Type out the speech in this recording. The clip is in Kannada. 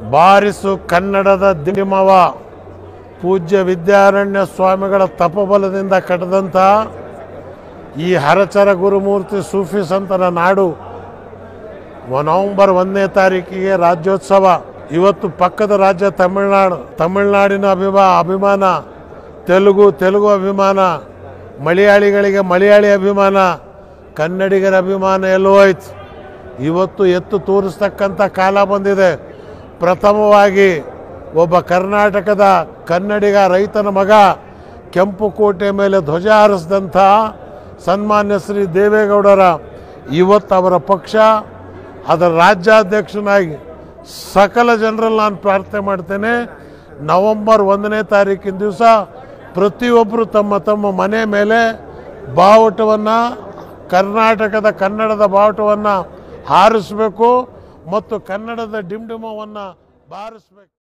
ಬಾರಿಸು ಕನ್ನಡದ ದಿಮವ ಪೂಜ್ಯ ವಿದ್ಯಾರಣ್ಯ ಸ್ವಾಮಿಗಳ ತಪಬಲದಿಂದ ಕಟ್ಟದಂಥ ಈ ಹರಚರ ಗುರುಮೂರ್ತಿ ಸೂಫಿ ಸಂತರ ನಾಡು ನವೆಂಬರ್ ಒಂದನೇ ತಾರೀಕಿಗೆ ರಾಜ್ಯೋತ್ಸವ ಇವತ್ತು ಪಕ್ಕದ ರಾಜ್ಯ ತಮಿಳುನಾಡು ತಮಿಳುನಾಡಿನ ಅಭಿಮಾ ಅಭಿಮಾನ ತೆಲುಗು ತೆಲುಗು ಅಭಿಮಾನ ಮಲಯಾಳಿಗಳಿಗೆ ಮಲಯಾಳಿ ಅಭಿಮಾನ ಕನ್ನಡಿಗರ ಅಭಿಮಾನ ಎಲ್ಲೋ ಹೋಯ್ತು ಇವತ್ತು ಎತ್ತು ತೋರಿಸ್ತಕ್ಕಂಥ ಕಾಲ ಬಂದಿದೆ ಪ್ರಥಮವಾಗಿ ಒಬ್ಬ ಕರ್ನಾಟಕದ ಕನ್ನಡಿಗ ರೈತನ ಮಗ ಕೆಂಪು ಕೋಟೆ ಮೇಲೆ ಧ್ವಜ ಹಾರಿಸಿದಂಥ ಸನ್ಮಾನ್ಯ ಶ್ರೀ ದೇವೇಗೌಡರ ಇವತ್ತು ಅವರ ಪಕ್ಷ ಅದರ ರಾಜ್ಯಾಧ್ಯಕ್ಷನಾಗಿ ಸಕಲ ಜನರಲ್ಲಿ ನಾನು ಪ್ರಾರ್ಥನೆ ಮಾಡ್ತೇನೆ ನವೆಂಬರ್ ಒಂದನೇ ತಾರೀಕಿನ ದಿವಸ ಪ್ರತಿಯೊಬ್ಬರು ತಮ್ಮ ತಮ್ಮ ಮನೆ ಮೇಲೆ ಬಾವುಟವನ್ನು ಕರ್ನಾಟಕದ ಕನ್ನಡದ ಬಾವುಟವನ್ನು ಹಾರಿಸಬೇಕು ಮತ್ತು ಕನ್ನಡದ ಡಿಂಡಿಮವನ್ನು ಬಾರಿಸಬೇಕು